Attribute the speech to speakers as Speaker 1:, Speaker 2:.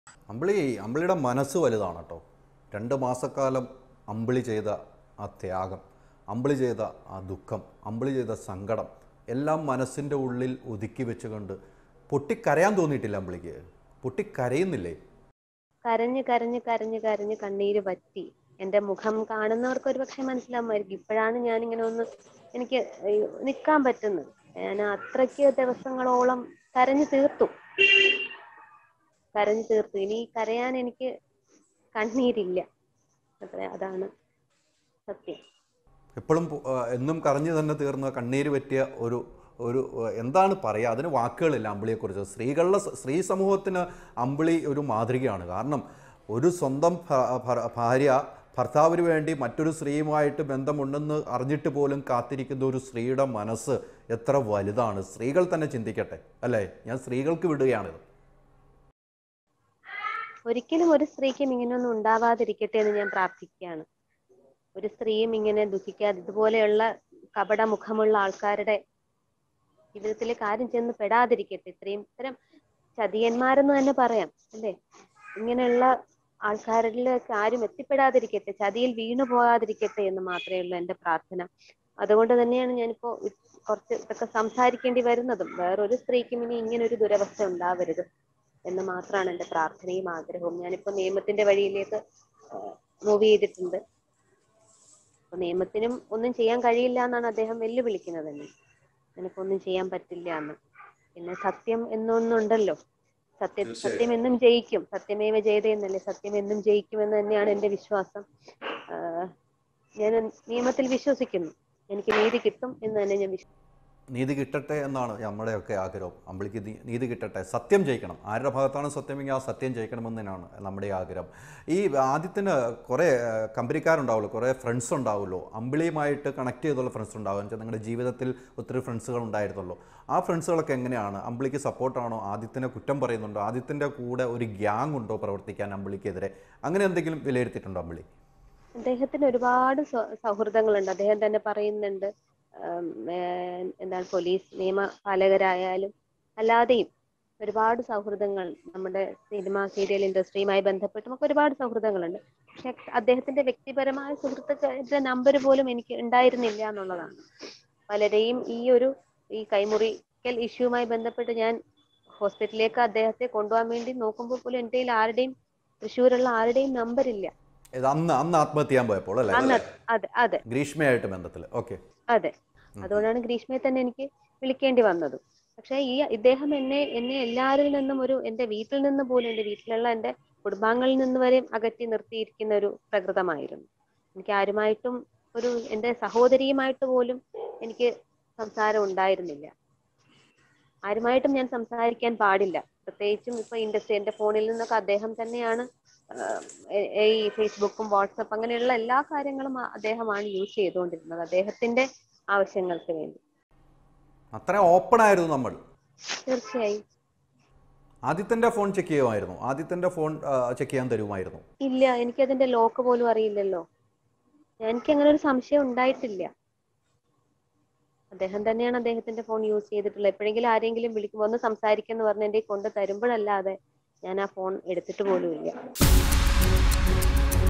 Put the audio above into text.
Speaker 1: അമ്പിളി അമ്പിളിയുടെ മനസ്സ് വലുതാണ് കേട്ടോ രണ്ട് മാസക്കാലം അമ്പിളി ചെയ്ത ആ ത്യാഗം അമ്പിളി ചെയ്ത ആ ദുഃഖം അമ്പിളി ചെയ്ത സങ്കടം എല്ലാം മനസ്സിൻ്റെ ഉള്ളിൽ ഒതുക്കി വെച്ചുകൊണ്ട് പൊട്ടിക്കരയാൻ തോന്നിയിട്ടില്ല അമ്പിളിക്ക് പൊട്ടിക്കരയുന്നില്ലേ
Speaker 2: കരഞ്ഞ് കരഞ്ഞ് കരഞ്ഞ് കരഞ്ഞ് കണ്ണീര് പറ്റി എന്റെ മുഖം കാണുന്നവർക്ക് ഒരു പക്ഷെ മനസ്സിലാവുമായിരിക്കും ഇപ്പോഴാണ് ഞാൻ ഇങ്ങനെ ഒന്ന് എനിക്ക് നിൽക്കാൻ പറ്റുന്നത് ഞാൻ അത്രയ്ക്ക് ദിവസങ്ങളോളം കരഞ്ഞു തീർത്തു കരഞ്ഞു തീർത്തു ഇനി കരയാൻ എനിക്ക് കണ്ണീരില്ല അത്ര അതാണ് സത്യം
Speaker 1: എപ്പോഴും പു- ആ, എന്നും കരഞ്ഞു തന്നെ തീർന്ന കണ്ണീര് പറ്റിയ ഒരു ഒരു ആ, എന്താണ് പറയുക അതിന് വാക്കുകളില്ല അമ്പിളിയെക്കുറിച്ച് സ്ത്രീകളുടെ സ- സ്ത്രീ സമൂഹത്തിന് അമ്പിളി ഒരു മാതൃകയാണ് കാരണം ഒരു സ്വന്തം ഭ- ഭ- ഭാര്യ ഭർത്താവിന് വേണ്ടി മറ്റൊരു സ്ത്രീയുമായിട്ട് ബന്ധമുണ്ടെന്ന് അറിഞ്ഞിട്ട് പോലും കാത്തിരിക്കുന്ന ഒരു സ്ത്രീയുടെ മനസ്സ് എത്ര വലുതാണ് സ്ത്രീകൾ തന്നെ ചിന്തിക്കട്ടെ അല്ലേ ഞാൻ സ്ത്രീകൾക്ക് വിടുകയാണിത്
Speaker 2: ഒരിക്കലും ഒരു സ്ത്രീക്കും ഇങ്ങനെയൊന്നും ഉണ്ടാവാതിരിക്കട്ടെ എന്ന് ഞാൻ പ്രാർത്ഥിക്കുകയാണ് ഒരു സ്ത്രീയും ഇങ്ങനെ ദുഃഖിക്കാതെ ഇതുപോലെയുള്ള കപട മുഖമുള്ള ആൾക്കാരുടെ ജീവിതത്തിലെ കാര്യം ചെന്ന് പെടാതിരിക്കട്ടെ ഇത്രയും ഇത്തരം ചതിയന്മാരെന്ന് തന്നെ പറയാം അല്ലേ ഇങ്ങനെയുള്ള ആൾക്കാരിലേക്ക് ആരും എത്തിപ്പെടാതിരിക്കട്ടെ ചതിയിൽ വീണു പോകാതിരിക്കട്ടെ എന്ന് മാത്രമേ ഉള്ളൂ എന്റെ പ്രാർത്ഥന അതുകൊണ്ട് തന്നെയാണ് ഞാനിപ്പോ ഇ- കുറച്ച് ഇതൊക്കെ സംസാരിക്കേണ്ടി വരുന്നതും വേറൊരു സ്ത്രീക്കും ഇനി ഇങ്ങനെ ഒരു ദുരവസ്ഥ ഉണ്ടാവരുത് എന്ന് മാത്രമാണ് എന്റെ പ്രാർത്ഥനയും ആഗ്രഹവും ഞാനിപ്പോ നിയമത്തിന്റെ വഴിയിലേക്ക് മൂവ് ചെയ്തിട്ടുണ്ട് അപ്പൊ നിയമത്തിനും ഒന്നും ചെയ്യാൻ കഴിയില്ല എന്നാണ് അദ്ദേഹം വെല്ലുവിളിക്കുന്നത് തന്നെ നിനക്ക് ഒന്നും ചെയ്യാൻ പറ്റില്ല എന്ന് പിന്നെ സത്യം എന്നൊന്നുണ്ടല്ലോ സത്യം സത്യം എന്നും ജയിക്കും സത്യമേവ ജയതേ എന്നല്ലേ സത്യം എന്നും ജയിക്കുമെന്ന് തന്നെയാണ് എന്റെ വിശ്വാസം ആഹ് ഞാൻ നിയമത്തിൽ വിശ്വസിക്കുന്നു എനിക്ക് നീതി കിട്ടും എന്ന് തന്നെ ഞാൻ വിശ്വസിക്കുന്നു
Speaker 1: നീതി കിട്ടട്ടെ എന്നാണ് നമ്മുടെയൊക്കെ ആഗ്രഹം അമ്പിളിക്ക് നീ- നീതി കിട്ടട്ടെ സത്യം ജയിക്കണം ആരുടെ ഭാഗത്താണ് സത്യമെങ്കിൽ ആ സത്യം ജയിക്കണമെന്ന് തന്നെയാണ് നമ്മുടെ ആഗ്രഹം ഈ ആദ്യത്തിന് കുറേ ഏഹ്, കമ്പനിക്കാരുണ്ടാവുമല്ലോ കുറേ ഫ്രണ്ട്സ് ഉണ്ടാവുമല്ലോ അമ്പിളിയുമായിട്ട് കണക്ട് ചെയ്തുള്ള ഫ്രണ്ട്സ് ഉണ്ടാവും വെച്ചാൽ നിങ്ങളുടെ ജീവിതത്തിൽ ഒത്തിരി ഫ്രണ്ട്സുകൾ ഉണ്ടായിരുന്നല്ലോ ആ ഫ്രണ്ട്സുകളൊക്കെ എങ്ങനെയാണ് അമ്പിളിക്ക് സപ്പോർട്ടാണോ ആദിത്യനെ കുറ്റം പറയുന്നുണ്ടോ ആദിത്യൻ്റെ കൂടെ ഒരു ഗ്യാങ് ഉണ്ടോ പ്രവർത്തിക്കാൻ അമ്പിളിക്കെതിരെ അങ്ങനെ എന്തെങ്കിലും വിലയിരുത്തിയിട്ടുണ്ടോ അമ്പിളി
Speaker 2: അദ്ദേഹത്തിന് ഒരുപാട് സൗ- സൗഹൃദങ്ങളുണ്ട് അദ്ദേഹം തന്നെ പറയുന്നുണ്ട് ഉം, ഏർ, എന്താണ് പോലീസ് നിയമപാലകരായാലും അല്ലാതെയും ഒരുപാട് സൗഹൃദങ്ങൾ നമ്മുടെ സിനിമ സീരിയൽ ഇൻഡസ്ട്രിയുമായി ബന്ധപ്പെട്ടും ഒക്കെ ഒരുപാട് സൗഹൃദങ്ങളുണ്ട് പക്ഷെ അദ്ദേഹത്തിന്റെ വ്യക്തിപരമായ സുഹൃത്തുക്കളുടെ നമ്പർ പോലും എനിക്ക് ഉണ്ടായിരുന്നില്ല എന്നുള്ളതാണ് പലരെയും ഈ ഒരു ഈ കൈമുറിക്കൽ ഇഷ്യൂവുമായി ബന്ധപ്പെട്ട് ഞാൻ ഹോസ്പിറ്റലിലേക്ക് അദ്ദേഹത്തെ കൊണ്ടുപോകാൻ വേണ്ടി നോക്കുമ്പോൾ പോലും എൻ്റെ കയ്യിൽ ആരുടെയും തൃശ്ശൂരുള്ള ആരുടെയും നമ്പർ ഇല്ല
Speaker 1: ഇത് അന്ന് അന്ന് ആത്മഹത്യ ചെയ്യാൻ പോയപ്പോൾ അല്ലേ
Speaker 2: അന്ന് അതെ അതെ
Speaker 1: ഗ്രീഷ്മയായിട്ട് ബന്ധത്തിൽ ഓക്കെ
Speaker 2: അതെ അതുകൊണ്ടാണ് ഗ്രീഷ്മയെ തന്നെ എനിക്ക് വിളിക്കേണ്ടി വന്നത് പക്ഷെ ഈ ഇദ്ദേഹം എന്നെ എന്നെ എല്ലാവരിൽ നിന്നും ഒരു എന്റെ വീട്ടിൽ നിന്ന് പോലും എന്റെ വീട്ടിലുള്ള എന്റെ കുടുംബാംഗങ്ങളിൽ നിന്ന് വരെ അകറ്റി നിർത്തിയിരിക്കുന്ന ഒരു പ്രകൃതമായിരുന്നു എനിക്ക് ആരുമായിട്ടും ഒരു എന്റെ സഹോദരിയുമായിട്ട് പോലും എനിക്ക് സംസാരം ഉണ്ടായിരുന്നില്ല ആരുമായിട്ടും ഞാൻ സംസാരിക്കാൻ പാടില്ല പ്രത്യേകിച്ചും ഇപ്പൊ ഇൻഡസ്ട്രി എന്റെ ഫോണിൽ നിന്നൊക്കെ അദ്ദേഹം തന്നെയാണ് ആഹ് എ- ഈ ഫേസ്ബുക്കും വാട്സപ്പ് അങ്ങനെയുള്ള എല്ലാ കാര്യങ്ങളും ആ- അദ്ദേഹമാണ് യൂസ് ചെയ്തുകൊണ്ടിരുന്നത് അദ്ദേഹത്തിന്റെ ആവശ്യങ്ങൾക്ക് വേണ്ടി
Speaker 1: അത്ര ഓപ്പൺ ആയിരുന്നു നമ്മൾ
Speaker 2: തീർച്ചയായും
Speaker 1: ആദിത്യന്റെ ഫോൺ ചെക്ക് ചെയ്യുമായിരുന്നു ആദിത്യന്റെ ഫോൺ ചെക്ക് ചെയ്യാൻ തരുമായിരുന്നു
Speaker 2: ഇല്ല എനിക്കതിന്റെ ലോക്ക് പോലും അറിയില്ലല്ലോ എനിക്ക് അങ്ങനെ ഒരു സംശയം ഉണ്ടായിട്ടില്ല അദ്ദേഹം തന്നെയാണ് അദ്ദേഹത്തിന്റെ ഫോൺ യൂസ് ചെയ്തിട്ടുള്ളത് എപ്പോഴെങ്കിലും ആരെങ്കിലും വിളിക്കുമ്പോൾ ഒന്ന് സംസാരിക്കുന്നു പറഞ്ഞ് എന്റെ കൊണ്ട് തരുമ്പോഴല്ലാതെ ഞാൻ ആ ഫോൺ എടുത്തിട്ട് പോലും ഇല്ല